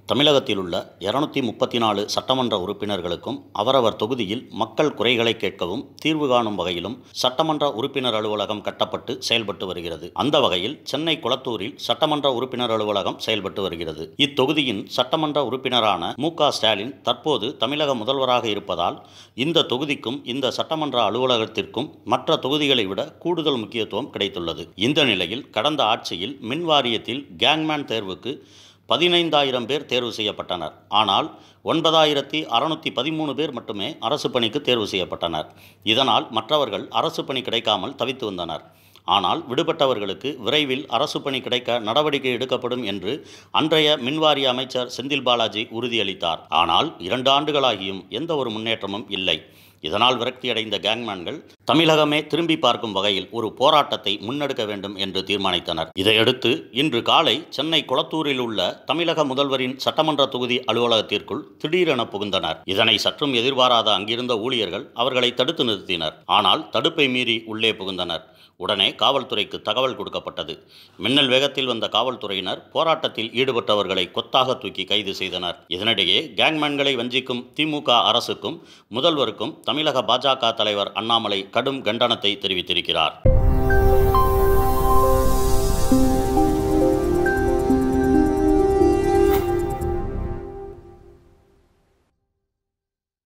தமிழகத்தில் உள்ள இருநூத்தி முப்பத்தி நாலு சட்டமன்ற உறுப்பினர்களுக்கும் அவரவர் தொகுதியில் மக்கள் குறைகளை கேட்கவும் தீர்வு காணும் வகையிலும் சட்டமன்ற உறுப்பினர் அலுவலகம் கட்டப்பட்டு செயல்பட்டு வருகிறது அந்த வகையில் சென்னை குளத்தூரில் சட்டமன்ற உறுப்பினர் அலுவலகம் செயல்பட்டு வருகிறது இத்தொகுதியின் சட்டமன்ற உறுப்பினரான மு க ஸ்டாலின் தற்போது தமிழக முதல்வராக இருப்பதால் இந்த தொகுதிக்கும் இந்த சட்டமன்ற அலுவலகத்திற்கும் மற்ற தொகுதிகளை விட கூடுதல் முக்கியத்துவம் கிடைத்துள்ளது இந்த நிலையில் கடந்த ஆட்சியில் மின் வாரியத்தில் கேங்மேன் தேர்வுக்கு பதினைந்தாயிரம் பேர் தேர்வு செய்யப்பட்டனர் ஆனால் ஒன்பதாயிரத்தி அறுநூற்றி பதிமூணு பேர் மட்டுமே அரசு பணிக்கு தேர்வு செய்யப்பட்டனர் இதனால் மற்றவர்கள் அரசு பணி கிடைக்காமல் தவித்து வந்தனர் ஆனால் விடுபட்டவர்களுக்கு விரைவில் அரசு பணி கிடைக்க நடவடிக்கை எடுக்கப்படும் என்று அன்றைய மின்வாரிய அமைச்சர் செந்தில் பாலாஜி உறுதியளித்தார் ஆனால் இரண்டு ஆண்டுகளாகியும் எந்த ஒரு முன்னேற்றமும் இல்லை இதனால் விரக்தியடைந்த கேங்மேன்கள் தமிழகமே திரும்பி பார்க்கும் வகையில் ஒரு போராட்டத்தை முன்னெடுக்க வேண்டும் என்று தீர்மானித்தனர் இதையடுத்து இன்று காலை சென்னை குளத்தூரில் உள்ள தமிழக முதல்வரின் சட்டமன்ற தொகுதி அலுவலகத்திற்குள் திடீரென புகுந்தனர் இதனை சற்றும் எதிர்பாராத அங்கிருந்த ஊழியர்கள் அவர்களை தடுத்து நிறுத்தினர் ஆனால் தடுப்பை மீறி உள்ளே புகுந்தனர் உடனே காவல்துறைக்கு தகவல் கொடுக்கப்பட்டது மின்னல் வேகத்தில் வந்த காவல்துறையினர் போராட்டத்தில் ஈடுபட்டவர்களை கொத்தாக தூக்கி கைது செய்தனர் இதனிடையே கேங்மேன்களை வஞ்சிக்கும் திமுக அரசுக்கும் முதல்வருக்கும் தமிழக பாஜக தலைவர் அண்ணாமலை கடும் கண்டனத்தை தெரிவித்திருக்கிறார்